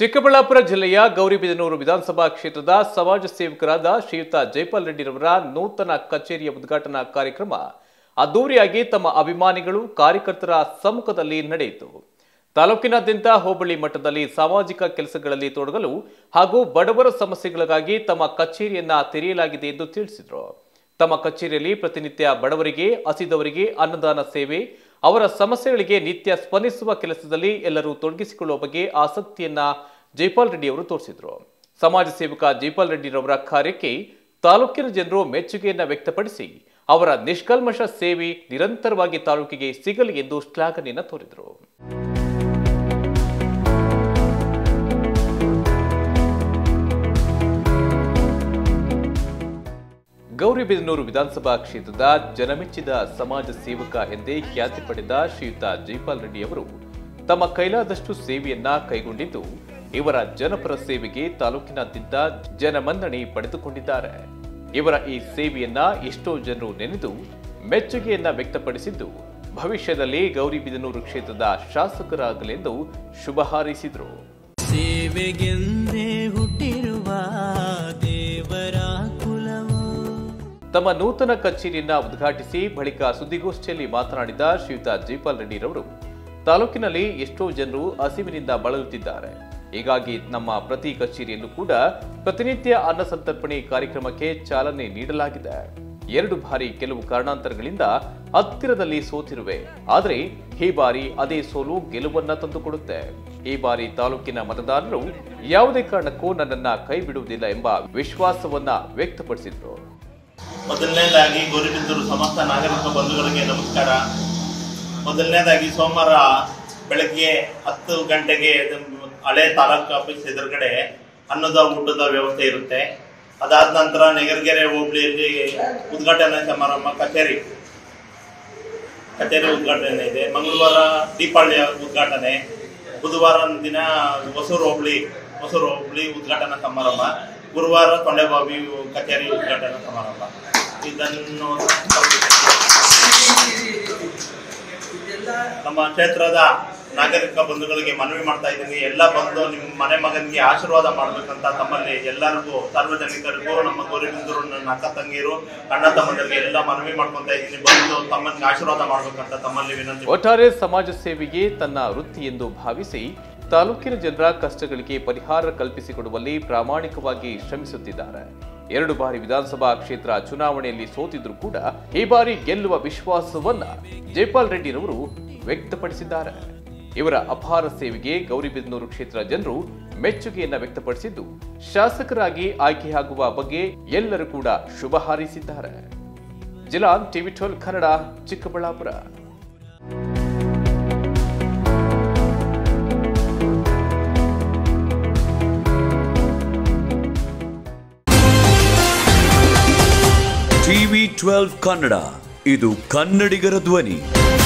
ಚಿಕ್ಕಬಳ್ಳಾಪುರ ಜಿಲ್ಲೆಯ ಗೌರಿಬಿದನೂರು ವಿಧಾನಸಭಾ ಕ್ಷೇತ್ರದ ಸಮಾಜ ಸೇವಕರಾದ ಶ್ರೀಯುತ ಜೈಪಾಲ್ ರೆಡ್ಡಿರವರ ನೂತನ ಕಚೇರಿಯ ಉದ್ಘಾಟನಾ ಕಾರ್ಯಕ್ರಮ ಅದ್ದೂರಿಯಾಗಿ ತಮ್ಮ ಅಭಿಮಾನಿಗಳು ಕಾರ್ಯಕರ್ತರ ಸಮ್ಮುಖದಲ್ಲಿ ನಡೆಯಿತು ತಾಲೂಕಿನಾದ್ಯಂತ ಹೋಬಳಿ ಮಟ್ಟದಲ್ಲಿ ಸಾಮಾಜಿಕ ಕೆಲಸಗಳಲ್ಲಿ ತೊಡಗಲು ಹಾಗೂ ಬಡವರ ಸಮಸ್ಯೆಗಳಿಗಾಗಿ ತಮ್ಮ ಕಚೇರಿಯನ್ನ ತೆರೆಯಲಾಗಿದೆ ಎಂದು ತಿಳಿಸಿದರು ತಮ್ಮ ಕಚೇರಿಯಲ್ಲಿ ಪ್ರತಿನಿತ್ಯ ಬಡವರಿಗೆ ಹಸಿದವರಿಗೆ ಅನ್ನದಾನ ಸೇವೆ ಅವರ ಸಮಸ್ಯೆಗಳಿಗೆ ನಿತ್ಯ ಸ್ಪಂದಿಸುವ ಕೆಲಸದಲ್ಲಿ ಎಲ್ಲರೂ ತೊಡಗಿಸಿಕೊಳ್ಳುವ ಬಗ್ಗೆ ಆಸಕ್ತಿಯನ್ನ ಜೈಪಾಲ್ ರೆಡ್ಡಿ ಅವರು ತೋರಿಸಿದರು ಸಮಾಜ ಸೇವಕ ಜೈಪಾಲ್ ರೆಡ್ಡಿರವರ ಕಾರ್ಯಕ್ಕೆ ತಾಲೂಕಿನ ಜನರು ಮೆಚ್ಚುಗೆಯನ್ನ ವ್ಯಕ್ತಪಡಿಸಿ ಅವರ ನಿಷ್ಕಲ್ಮಶ ಸೇವೆ ನಿರಂತರವಾಗಿ ತಾಲೂಕಿಗೆ ಸಿಗಲಿ ಎಂದು ಶ್ಲಾಘನೆಯನ್ನ ತೋರಿದರು ಗೌರಿಬಿದನೂರು ವಿಧಾನಸಭಾ ಕ್ಷೇತ್ರದ ಜನಮೆಚ್ಚಿದ ಸಮಾಜ ಸೇವಕ ಎಂದೇ ಖ್ಯಾತಿ ಪಡೆದ ಶ್ರೀಯುತ ಜೈಪಾಲ್ ರೆಡ್ಡಿ ಅವರು ತಮ್ಮ ಕೈಲಾದಷ್ಟು ಸೇವೆಯನ್ನ ಕೈಗೊಂಡಿದ್ದು ಇವರ ಜನಪರ ಸೇವೆಗೆ ತಾಲೂಕಿನಾದ್ಯಂತ ಜನಮನ್ನಣೆ ಪಡೆದುಕೊಂಡಿದ್ದಾರೆ ಇವರ ಈ ಸೇವೆಯನ್ನ ಎಷ್ಟೋ ಜನರು ನೆನೆದು ಮೆಚ್ಚುಗೆಯನ್ನ ವ್ಯಕ್ತಪಡಿಸಿದ್ದು ಭವಿಷ್ಯದಲ್ಲಿ ಗೌರಿಬಿದನೂರು ಕ್ಷೇತ್ರದ ಶಾಸಕರಾಗಲೆಂದು ಶುಭ ಹಾರೈಸಿದರು ಸೇವೆಗೆಂದೇ ಹುಟ್ಟಿರುವ ದೇವರ ಕುಲವು ತಮ್ಮ ನೂತನ ಕಚೇರಿಯನ್ನ ಉದ್ಘಾಟಿಸಿ ಬಳಿಕ ಸುದ್ದಿಗೋಷ್ಠಿಯಲ್ಲಿ ಮಾತನಾಡಿದ ಶ್ರೀಯುತ ಜೈಪಾಲ್ ರೆಡ್ಡಿರವರು ತಾಲೂಕಿನಲ್ಲಿ ಎಷ್ಟೋ ಜನರು ಹಸಿವಿನಿಂದ ಬಳಲುತ್ತಿದ್ದಾರೆ ಹೀಗಾಗಿ ನಮ್ಮ ಪ್ರತಿ ಕಚೇರಿಯಲ್ಲೂ ಕೂಡ ಪ್ರತಿನಿತ್ಯ ಅನ್ನ ಸಂತರ್ಪಣೆ ಕಾರ್ಯಕ್ರಮಕ್ಕೆ ಚಾಲನೆ ನೀಡಲಾಗಿದೆ ಎರಡು ಬಾರಿ ಕೆಲವು ಕಾರಣಾಂತರಗಳಿಂದ ಹತ್ತಿರದಲ್ಲಿ ಸೋತಿರುವೆ ಆದರೆ ಈ ಬಾರಿ ಅದೇ ಸೋಲು ಗೆಲುವನ್ನ ತಂದುಕೊಡುತ್ತೆ ಈ ಬಾರಿ ತಾಲೂಕಿನ ಮತದಾರರು ಯಾವುದೇ ಕಾರಣಕ್ಕೂ ನನ್ನನ್ನ ಕೈ ಬಿಡುವುದಿಲ್ಲ ಎಂಬ ವಿಶ್ವಾಸವನ್ನ ವ್ಯಕ್ತಪಡಿಸಿದ್ರು ಮೊದಲನೇದಾಗಿ ಗೌರಿಬಿದೂರು ಸಮಸ್ತ ನಾಗರಿಕ ಬಂಧುಗಳಿಗೆ ನಮಸ್ಕಾರ ಮೊದಲನೇದಾಗಿ ಸೋಮವಾರ ಬೆಳಗ್ಗೆ ಹತ್ತು ಗಂಟೆಗೆ ಇದು ಹಳೆ ತಾಲೂಕು ಆಫೀಸ್ ಎದುರುಗಡೆ ಅನ್ನದ ಊಟದ ವ್ಯವಸ್ಥೆ ಇರುತ್ತೆ ಅದಾದ ನಂತರ ನೆಗರ್ಗೆರೆ ಹೋಬಳಿಯಲ್ಲಿ ಉದ್ಘಾಟನಾ ಸಮಾರಂಭ ಕಚೇರಿ ಕಚೇರಿ ಉದ್ಘಾಟನೆ ಇದೆ ಮಂಗಳವಾರ ದೀಪಾವಳಿಯ ಉದ್ಘಾಟನೆ ಬುಧವಾರ ದಿನ ಹೊಸೂರು ಹೋಬಳಿ ಹೊಸೂರು ಹೋಬಳಿ ಉದ್ಘಾಟನಾ ಸಮಾರಂಭ ಗುರುವಾರ ತೊಂಡೆಬಾವಿ ಕಚೇರಿ ಉದ್ಘಾಟನಾ ಸಮಾರಂಭ ಇದನ್ನು ನಮ್ಮ ಕ್ಷೇತ್ರದ ನಾಗರಿಕ ಬಂಧುಗಳಿಗೆ ಮನವಿ ಮಾಡ್ತಾ ಇದ್ದೀನಿ ಎಲ್ಲ ಬಂದು ನಿಮ್ಮ ಮನೆ ಮಗನಿಗೆ ಆಶೀರ್ವಾದ ಮಾಡ್ಬೇಕಂತ ತಮ್ಮಲ್ಲಿ ಎಲ್ಲರಿಗೂ ಸಾರ್ವಜನಿಕರಿಗೂ ನಮ್ಮ ಗೌರಿಬಿಂದೂರು ನನ್ನ ಅಕ್ಕ ತಂಗಿರು ಅಣ್ಣ ತಮ್ಮಂದರಿಗೆ ಎಲ್ಲ ಮನವಿ ಮಾಡ್ಕೊಂತ ಇದ್ದೀನಿ ಬಂದು ತಮ್ಮನಿಗೆ ಆಶೀರ್ವಾದ ಮಾಡ್ಬೇಕಂತ ತಮ್ಮಲ್ಲಿ ವಿನಂತಿ ಒಟ್ಟಾರೆ ಸಮಾಜ ಸೇವೆಗೆ ತನ್ನ ವೃತ್ತಿ ಎಂದು ಭಾವಿಸಿ ತಾಲೂಕಿನ ಜನರ ಕಷ್ಟಗಳಿಗೆ ಪರಿಹಾರ ಕಲ್ಪಿಸಿಕೊಡುವಲ್ಲಿ ಪ್ರಾಮಾಣಿಕವಾಗಿ ಶ್ರಮಿಸುತ್ತಿದ್ದಾರೆ ಎರಡು ಬಾರಿ ವಿಧಾನಸಭಾ ಕ್ಷೇತ್ರ ಚುನಾವಣೆಯಲ್ಲಿ ಸೋತಿದ್ರು ಕೂಡ ಈ ಬಾರಿ ಗೆಲ್ಲುವ ವಿಶ್ವಾಸವನ್ನ ಜೈಪಾಲ್ ರೆಡ್ಡಿರವರು ವ್ಯಕ್ತಪಡಿಸಿದ್ದಾರೆ ಇವರ ಅಪಾರ ಸೇವೆಗೆ ಗೌರಿಬಿದನೂರು ಕ್ಷೇತ್ರ ಜನರು ಮೆಚ್ಚುಗೆಯನ್ನ ವ್ಯಕ್ತಪಡಿಸಿದ್ದು ಶಾಸಕರಾಗಿ ಆಯ್ಕೆಯಾಗುವ ಬಗ್ಗೆ ಎಲ್ಲರೂ ಕೂಡ ಶುಭ ಹಾರೈಸಿದ್ದಾರೆ ಜಿಲಾನ್ TV twelve Kannada Chikkaballapura TV twelve Kannada ಇದು ಕನ್ನಡಿಗರ ಧ್ವನಿ